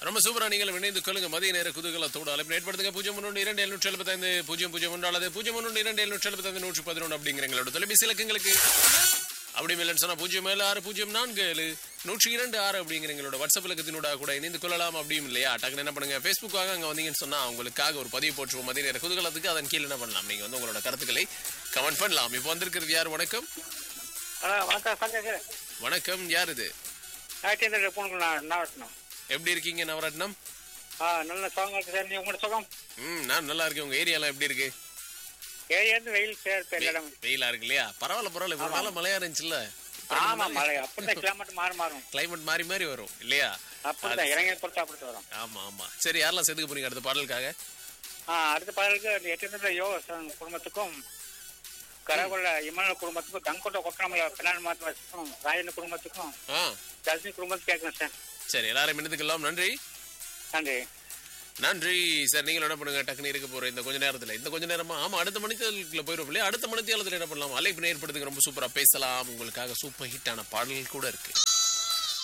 ரொம்ப சூப்பரா நீங்கள் இணைந்து கொள்ளுங்க மதிய நேர குதூகலத்தோடு அழைப்பு ஏற்படுத்துங்க பூஜ்ஜியம் ஒன்று இரண்டு எழுநூற்றி எழுபத்தைந்து பூஜ்ஜியம் பூஜ்ஜியம் ஒன்று அல்லது பூஜ்ஜியம் ஒன்று இரண்டு எழுநூற்றி எழுபத்தைந்து நூற்றி பதினொன்று அப்படிங்கிற எங்களோட தொலைபேசி இலக்கங்களுக்கு அப்படி இல்லைன்னு சொன்னா பூஜ்ஜியம் ஏழு ஆறு பூஜ்ஜியம் நான்கு ஏழு நூற்றி இரண்டு ஆறு அப்படிங்கிற எங்களோட வாட்ஸ்அப் இலக்கத்தினோட கூட இணைந்து கொள்ளலாம் அப்படியும் இல்லையா டக்குன்னு என்ன பண்ணுங்க ஃபேஸ்புக்காக அங்க வந்தீங்கன்னு சொன்னா உங்களுக்காக ஒரு பதிவு போட்டுருவோம் மதிய நேர குதூகலத்துக்கு அதன் கீழே என்ன பண்ணலாம் நீங்க வந்து உங்களோட கருத்துக்களை கமெண்ட் பண்ணலாம் இப்போ வந்திருக்கிறது யார் வணக்கம் ஹலோ வணக்கம் சந்தேஷ் வணக்கம் யார் இது ஆயிரத்தி போனுக்கு நான் நாவட்டணும் எப்படி இருக்கீங்க நவரத்னம் ஆ நல்ல சுகம் இருக்கு சார் நீ உங்களோட சுகம் ம் நான் நல்லா இருக்கேன் உங்க ஏரியாலாம் எப்படி இருக்கு ஏரியா இருந்து வெயில் சார் இப்போ இடம் வெயிலா இருக்கு இல்லையா பரவாயில்ல பரவாயில்ல இவ்வளவு நாளா மழையா இருந்துச்சுல்ல ஆமா மழை அப்படிதான் கிளைமேட் மாறி மாறும் கிளைமேட் மாறி மாறி வரும் இல்லையா அப்படிதான் இறங்கி பொறுத்து அப்படி வரும் ஆமா ஆமா சரி யாரெல்லாம் செதுக்க போறீங்க அடுத்த பாடலுக்காக ஆ அடுத்த பாடலுக்கு அந்த எட்டு யோ குடும்பத்துக்கும் கரகொள்ள இமன குடும்பத்துக்கும் தங்கோட்ட கொட்டணமல பின்னாடி மாத்தம் ராஜன் குடும்பத்துக்கும் ஆ தர்ஷினி குடும்பத்துக்கு கேட்கணும் சார் சரி எல்லாரும் இணைந்துக்கலாம் நன்றி நன்றி நன்றி சார் நீங்களும் என்ன பண்ணுங்க டக்குனு இருக்க போற இந்த கொஞ்ச நேரத்துல இந்த கொஞ்ச நேரமா ஆமா அடுத்த மணித்தேலத்துல போயிடும் இல்லையா அடுத்த மணித்தேலத்துல என்ன பண்ணலாம் அழைப்பு ஏற்படுத்துங்க ரொம்ப சூப்பரா பேசலாம் உங்களுக்காக சூப்பர் ஹிட்டான பாடல்கள் கூட இருக்கு